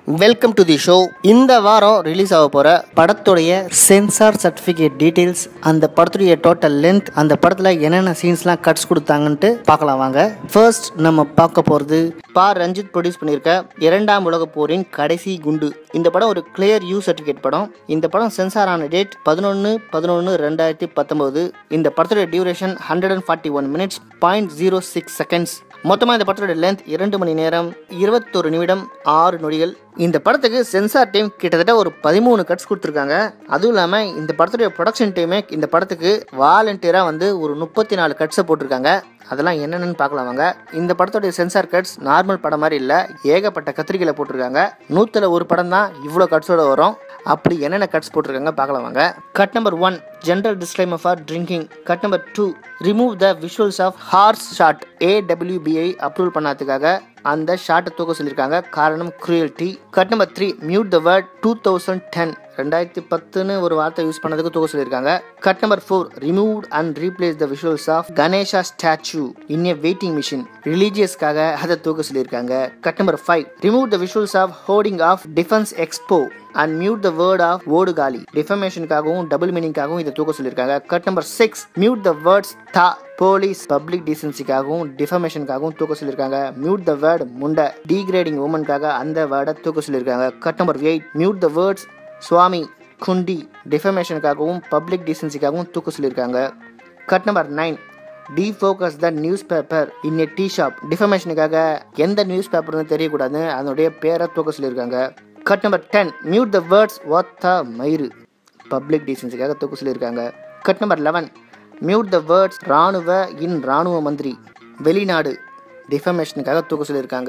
Welcome to the show இந்த வாரம் release ஆக போகிற படத்துடைய சென்சார் சர்டிஃபிகேட் டீட்டெயில்ஸ் அந்த படத்துடைய டோட்டல் லென்த் அந்த படத்தில் என்னென்ன சீன்ஸ்லாம் கட்ஸ் கொடுத்தாங்கன்ட்டு பார்க்கலாம் வாங்க ஃபர்ஸ்ட் நம்ம பார்க்க போகிறது பா ரஞ்சித் ப்ரொடியூஸ் பண்ணியிருக்க இரண்டாம் உலகப் போரின் கடைசி குண்டு இந்த படம் ஒரு கிளியர் யூ சர்டிஃபிகேட் படம் இந்த படம் சென்சார் ஆன டேட் பதினொன்று பதினொன்று ரெண்டாயிரத்தி பத்தொம்போது இந்த படத்துடைய duration hundred and forty one minutes point zero six seconds மொத்தமாக இந்த படத்தோட லென்த் இரண்டு மணி நேரம் இருபத்தொரு நிமிடம் ஆறு நொடிகள் இந்த படத்துக்கு சென்சார் டைம் கிட்டத்தட்ட ஒரு பதிமூணு கட்ஸ் கொடுத்துருக்காங்க அதுவும் இல்லாமல் இந்த படத்துடைய ப்ரொடக்ஷன் டைமே இந்த படத்துக்கு வாலண்டியராக வந்து ஒரு முப்பத்தி நாலு கட்ஸை போட்டிருக்காங்க அதெல்லாம் என்னென்னு பார்க்கலாம் வாங்க இந்த படத்துடைய சென்சார் கட்ஸ் நார்மல் படம் மாதிரி இல்லை ஏகப்பட்ட கத்திரிக்கையில் போட்டிருக்காங்க நூற்றில் ஒரு படம் தான் இவ்வளோ கட்ஸோட வரும் அப்படி என்னென்ன கட்ஸ் போட்டிருக்காங்க பார்க்கலாம் வாங்க cut number one general disclaimer for drinking cut number two remove the visuals of horse shot AWBI approval பண்ணாததுக்காக அந்த ஷாட்டை தூக்க சொல்லியிருக்காங்க காரணம் cruelty cut number three mute the word two thousand ten ரெண்டாயிரத்தி பத்துன்னு ஒரு வார்த்தை யூஸ் பண்ணதுக்கு தூக்க சொல்லியிருக்காங்க cut number four remove and replace the visuals of Ganesha statue in a weighting machine ரிலீஜியஸ்க்காக அதை தூக்க சொல்லியிருக்காங்க cut number five remove the visuals of hoarding of defence expo and mute the word of ஓடு காலி டிஃபமேஷனுக்காகவும் டபுள் மீனிங்காகவும் இதை தூக்க சொல்லியிருக்காங்க cut number six mute the words தா போலீஸ் பப்ளிக் டீசன்சிக்காகவும் டிஃபமேஷனுக்காகவும் தூக்க சொல்லியிருக்காங்க மியூட் த வேர்ட் முண்டை டீக்ரேடிங் உமனுக்காக அந்த வேர்டை தூக்க சொல்லியிருக்காங்க cut number eight mute the words சுவாமி குண்டி டிஃபமேஷனுக்காகவும் பப்ளிக் டீசன்சிக்காகவும் தூக்க சொல்லியிருக்காங்க cut number nine defocus the news paper in a tea shop டிஃபமேஷனுக்காக எந்த நியூஸ் பேப்பர்னு தெரியக்கூடாது அதனுடைய பேரை தூக்க சொல்லியிருக்காங்க cut number ten mute the words வாத்தா மயிறு பப்ளிக் டீசன்ஸுக்காக தூக்க சொல்லியிருக்காங்க cut number eleven mute the words ராணுவ இன் ராணுவ மந்திரி வெளிநாடு டிஃபமேஷனுக்காக தூக்க சொல்லியிருக்காங்க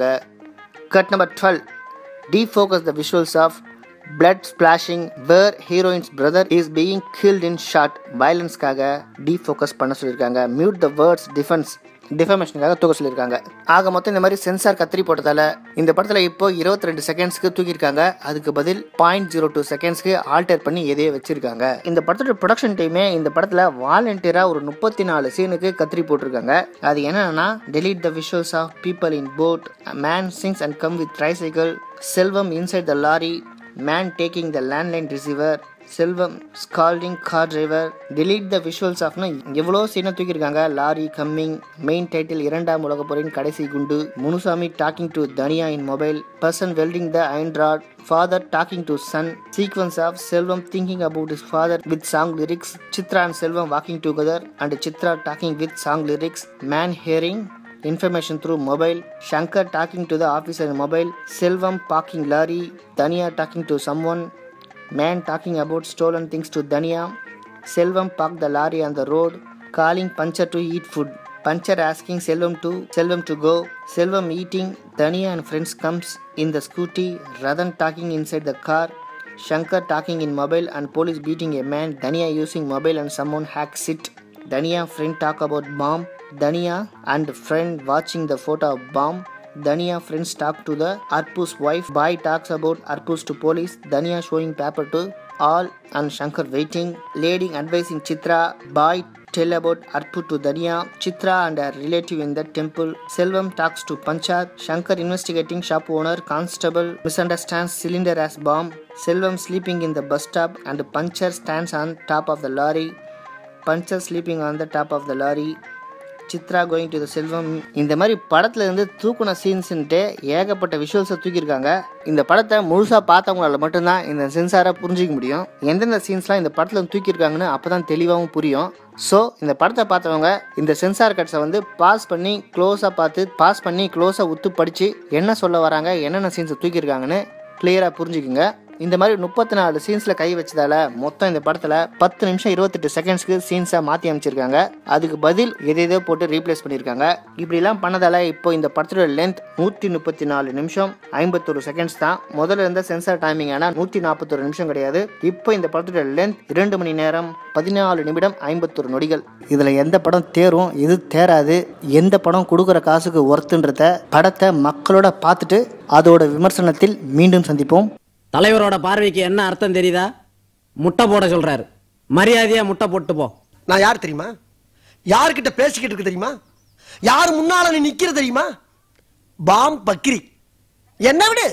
cut number twelve defocus the visuals of blood splashing where heroine's brother is being killed in shot வயலன்ஸ்க்காக டீஃபோக்கஸ் பண்ண சொல்லியிருக்காங்க மியூட் த வேர்ட்ஸ் டிஃபென்ஸ் டிஃபமேஷனுக்காக தூக்க சொல்லியிருக்காங்க ஆக மொத்தம் இந்த மாதிரி சென்சார் கத்திரி போட்டதால இந்த படத்தில் இப்போ இருபத்தி ரெண்டு செகண்ட்ஸ்க்கு தூக்கியிருக்காங்க அதுக்கு பதில் பாயிண்ட் ஜீரோ டூ செகண்ட்ஸ்க்கு ஆல்டர் பண்ணி எதையோ வச்சிருக்காங்க இந்த படத்தோட ப்ரொடக்ஷன் டைமே இந்த படத்தில் வாலண்டியராக ஒரு முப்பத்தி நாலு சீனுக்கு கத்திரி போட்டிருக்காங்க அது என்னன்னா delete the visuals of people in boat a man sings and come with tricycle Selvam inside the lorry man taking the landline receiver Selvam scolding car driver delete the visuals ஆஃப்னு எவ்வளோ சீனை தூக்கியிருக்காங்க லாரி கம்மிங் மெயின் டைட்டில் இரண்டாம் உலக போரின் கடைசி குண்டு Munusamy talking to தனியா in mobile person welding the iron rod father talking to son sequence of Selvam thinking about his father with song lyrics Chitra and Selvam walking together and Chitra talking with song lyrics man hearing information through mobile shankar talking to the officer in mobile selvam parking lorry dania talking to someone man talking about stolen things to dania selvam parked the lorry on the road calling pancher to eat food pancher asking selvam to selvam to go selvam eating dania and friends comes in the scooty radan talking inside the car shankar talking in mobile and police beating a man dania using mobile and someone hacks it dania friend talk about bomb Dania and friend watching the photo of bomb. Dania friends talk to the Arpu's wife. Boy talks about Arpus to police. Dania showing paper to all and Shankar waiting. Lady advising Chitra. Boy tell about Arpu to Dania. Chitra and her relative in the temple. Selvam talks to Panchad. Shankar investigating shop owner. Constable misunderstands cylinder as bomb. Selvam sleeping in the bus stop and Pancher stands on top of the lorry. Pancher sleeping on the top of the lorry. Chitra going to the Selvam இந்த மாதிரி படத்துல இருந்து தூக்குன சீன்ஸ்ன்ட்டு ஏகப்பட்ட விஷுவல்ஸை தூக்கியிருக்காங்க இந்த படத்தை முழுசாக பார்த்தவங்களால மட்டும்தான் இந்த சென்சாரை புரிஞ்சிக்க முடியும் எந்தெந்த சீன்ஸ்லாம் இந்த படத்தில் இருந்து தூக்கியிருக்காங்கன்னு அப்போ தான் தெளிவாகவும் புரியும் ஸோ இந்த படத்தை பார்த்தவங்க இந்த சென்சார் கட்ஸை வந்து பாஸ் பண்ணி க்ளோஸாக பார்த்து பாஸ் பண்ணி க்ளோஸாக உத்து படித்து என்ன சொல்ல வராங்க என்னென்ன சீன்ஸை தூக்கியிருக்காங்கன்னு கிளியராக புரிஞ்சுக்குங்க இந்த மாதிரி முப்பத்தி நாலு சீன்ஸில் கை வச்சதால மொத்தம் இந்த படத்தில் பத்து நிமிஷம் இருபத்தெட்டு செகண்ட்ஸ்க்கு சீன்ஸாக மாற்றி அமைச்சிருக்காங்க அதுக்கு பதில் எதேதோ போட்டு ரீப்ளேஸ் பண்ணியிருக்காங்க இப்படிலாம் பண்ணதால இப்போ இந்த படத்தோட லென்த் நூற்றி முப்பத்தி நாலு நிமிஷம் ஐம்பத்தொரு செகண்ட்ஸ் தான் முதல்ல இருந்த சென்சார் டைமிங் ஆனால் நூற்றி நாற்பத்தொரு நிமிஷம் கிடையாது இப்போ இந்த படத்தோட லென்த் இரண்டு மணி நேரம் பதினாலு நிமிடம் ஐம்பத்தொரு நொடிகள் இதில் எந்த படம் தேரும் எது தேராது எந்த படம் கொடுக்குற காசுக்கு ஒர்த்துன்றத படத்தை மக்களோட பார்த்துட்டு அதோட விமர்சனத்தில் மீண்டும் சந்திப்போம் தலைவரோட பார்வைக்கு என்ன அர்த்தம் தெரியுதா முட்டை போட சொல்றாரு மரியாதையா முட்டை போட்டு போ நான் யார் தெரியுமா யார்கிட்ட பேசிக்கிட்டு இருக்கு தெரியுமா யார் முன்னால நீ நிக்கிற தெரியுமா பாம் பக்கிரி என்ன விடு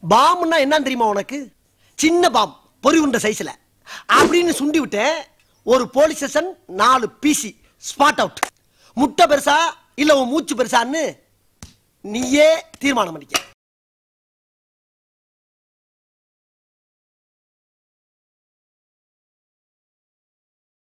பாம்னா என்னன்னு தெரியுமா உனக்கு சின்ன பாம் பொறி உண்ட சைஸ்ல அப்படின்னு சுண்டி விட்டேன் ஒரு போலீஸ் ஸ்டேஷன் நாலு பிசி ஸ்பாட் அவுட் முட்டை பெருசா இல்ல உன் மூச்சு பெருசான்னு நீயே தீர்மானம் பண்ணிக்க